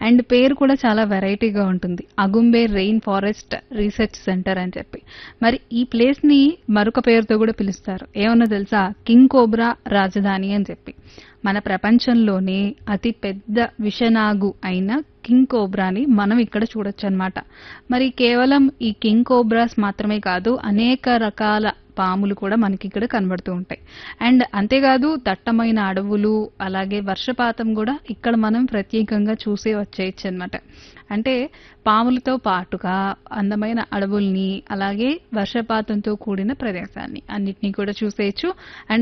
and పేరు కూడా చాలా వెరైటీగా ఉంటుంది Agumbe rain forest research centre అని చెప్పి మరి ఈ ప్లేస్ ని మరొక పేరుతో కూడా పిలుస్తారు ఏమన్నా తెలుసా కింగ్ కోబ్రా రాజధాని అని చెప్పి మన ప్రపంచంలోనే అతి పెద్ద విషనాగు అయిన కింగ్ కోబ్రాని మనం ఇక్కడ చూడొచ్చు అనమాట మరి కేవలం ఈ కింగ్ కోబ్రాస్ మాత్రమే కాదు అనేక రకాల పాములు కూడా మనకి ఇక్కడ కనబడుతూ ఉంటాయి అండ్ అంతేకాదు దట్టమైన అడవులు అలాగే వర్షపాతం కూడా ఇక్కడ మనం ప్రత్యేకంగా చూసే వచ్చేయచ్చు అనమాట అంటే పాములతో పాటుగా అందమైన అడవుల్ని అలాగే వర్షపాతంతో కూడిన ప్రదేశాన్ని అన్నిటినీ కూడా చూసేయచ్చు అండ్